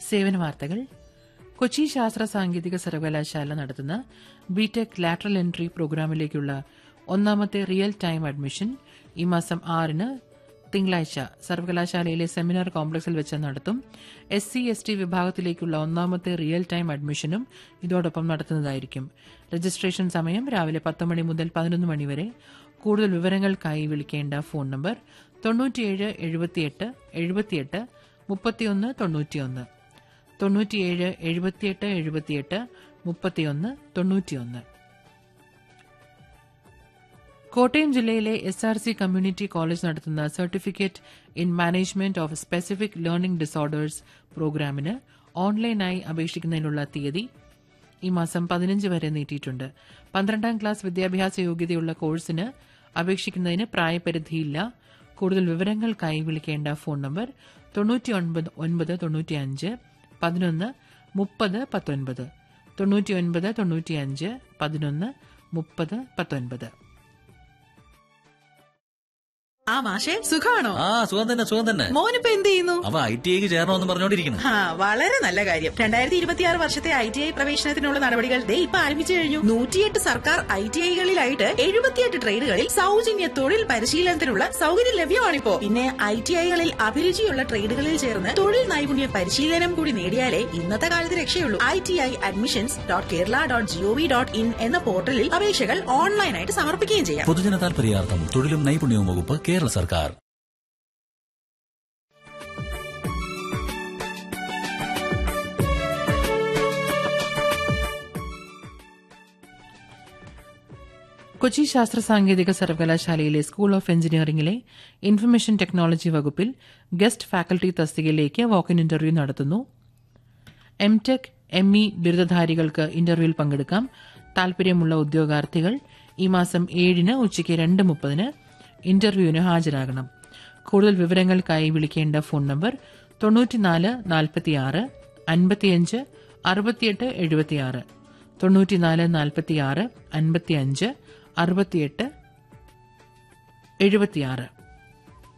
സേവന വാർത്തകൾ കൊച്ചി ശാസ്ത്ര സാങ്കേതിക സർവകലാശാല നടത്തുന്ന ബിടെക് ലാറ്ററൽ എൻട്രി പ്രോഗ്രാമിലേക്കുള്ള ഒന്നാമത്തെ റിയൽ ടൈം അഡ്മിഷൻ ഈ മാസം ആറിന് തിങ്കളാഴ്ച സർവകലാശാലയിലെ സെമിനാർ കോംപ്ലക്സിൽ വെച്ച് നടത്തും എസ് സി എസ് ടി വിഭാഗത്തിലേക്കുള്ള ഒന്നാമത്തെ റിയൽ ടൈം അഡ്മിഷനും ഇതോടൊപ്പം നടത്തുന്നതായിരിക്കും രജിസ്ട്രേഷൻ സമയം രാവിലെ പത്ത് മണി മുതൽ പതിനൊന്ന് മണി വരെ കൂടുതൽ വിവരങ്ങൾക്കായി വിളിക്കേണ്ട ഫോൺ നമ്പർ തൊണ്ണൂറ്റിയേഴ് എഴുപത്തിയെട്ട് എഴുപത്തിയെട്ട് മുപ്പത്തിയൊന്ന് തൊണ്ണൂറ്റിയൊന്ന് തൊണ്ണൂറ്റിയേഴ് എഴുപത്തിയെട്ട് എഴുപത്തിയെട്ട് മുപ്പത്തിയൊന്ന് തൊണ്ണൂറ്റിയൊന്ന് കോട്ടയം ജില്ലയിലെ S R C community college നടത്തുന്ന certificate in management of specific learning disorders പ്രോഗ്രാമിന് ഓൺലൈനായി അപേക്ഷിക്കുന്നതിനുള്ള തീയതി ഈ മാസം പതിനഞ്ച് വരെ നീട്ടിയിട്ടുണ്ട് പന്ത്രണ്ടാം ക്ലാസ് വിദ്യാഭ്യാസ യോഗ്യതയുള്ള കോഴ്സിന് അപേക്ഷിക്കുന്നതിന് പ്രായപരിധിയില്ല കൂടുതൽ വിവരങ്ങൾക്കായി വിളിക്കേണ്ട ഫോൺ നമ്പർ തൊണ്ണൂറ്റി ഒൻപത് ഒൻപത് തൊണ്ണൂറ്റിയഞ്ച് പതിനൊന്ന് മുപ്പത് പത്തൊൻപത് തൊണ്ണൂറ്റി ഒൻപത് തൊണ്ണൂറ്റിയഞ്ച് പതിനൊന്ന് മുപ്പത് പത്തൊൻപത് ആ മാഷെ സുഖാണോ ആ സുഖം തന്നെ സുഖം തന്നെ മോനിപ്പോ എന്ത് ചെയ്യുന്നു അവ ഐ ടി ഐക്ക് ചേരണമെന്ന് പറഞ്ഞോണ്ടിരിക്കുന്നു ആ വളരെ നല്ല കാര്യം രണ്ടായിരത്തി ഇരുപത്തിയാറ് വർഷത്തെ ഐ ടി ഐ പ്രവേശനത്തിനുള്ള നടപടികൾ ദേ ഇപ്പൊ ആരംഭിച്ചു കഴിഞ്ഞു നൂറ്റിയെട്ട് സർക്കാർ ഐ ടി ഐകളിലായിട്ട് എഴുപത്തിയെട്ട് ട്രേഡുകളിൽ സൗജന്യ തൊഴിൽ പരിശീലനത്തിനുള്ള സൗകര്യം ലഭ്യമാണിപ്പോ പിന്നെ ഐ ടി ഐകളിൽ അഭിരുചിയുള്ള ട്രേഡുകളിൽ ചേർന്ന് തൊഴിൽ നൈപുണ്യ പരിശീലനം കൂടി നേടിയാലേ ഇന്നത്തെ കാലത്ത് രക്ഷയുള്ളൂ I T I admissions dot Kerala dot gov dot in എന്ന പോർട്ടലിൽ അപേക്ഷകൾ ഓൺലൈനായിട്ട് സമർപ്പിക്കുകയും ചെയ്യാം പൊതുജന താൽപര്യാർത്ഥം തൊഴിലും നൈപുണ്യവും വകുപ്പ് കേരള സർക്കാർ കൊച്ചി ശാസ്ത്ര സാങ്കേതിക സർവകലാശാലയിലെ സ്കൂൾ ഓഫ് എഞ്ചിനീയറിംഗിലെ ഇൻഫർമേഷൻ ടെക്നോളജി വകുപ്പിൽ ഗസ്റ്റ് ഫാക്കൽറ്റി തസ്തികയിലേക്ക് വാക്കിൻ ഇന്റർവ്യൂ നടത്തുന്നു എം ടെക് എം ഇ ബിരുദധാരികൾക്ക് ഇന്റർവ്യൂവിൽ പങ്കെടുക്കാം താൽപര്യമുള്ള ഉദ്യോഗാർത്ഥികൾ ഈ മാസം ഏഴിന് ഉച്ചയ്ക്ക് രണ്ട് മുപ്പതിന് ഇന്റർവ്യൂവിന് ഹാജരാകണം കൂടുതൽ വിവരങ്ങൾക്കായി വിളിക്കേണ്ട ഫോൺ നമ്പർ തൊണ്ണൂറ്റിനാല് നാൽപ്പത്തിയാറ് അൻപത്തിയഞ്ച് അറുപത്തിയെട്ട് എഴുപത്തിയാറ് തൊണ്ണൂറ്റിനാല് നാൽപ്പത്തിയാറ് അൻപത്തിയഞ്ച് അറുപത്തിയെട്ട് എഴുപത്തിയാറ്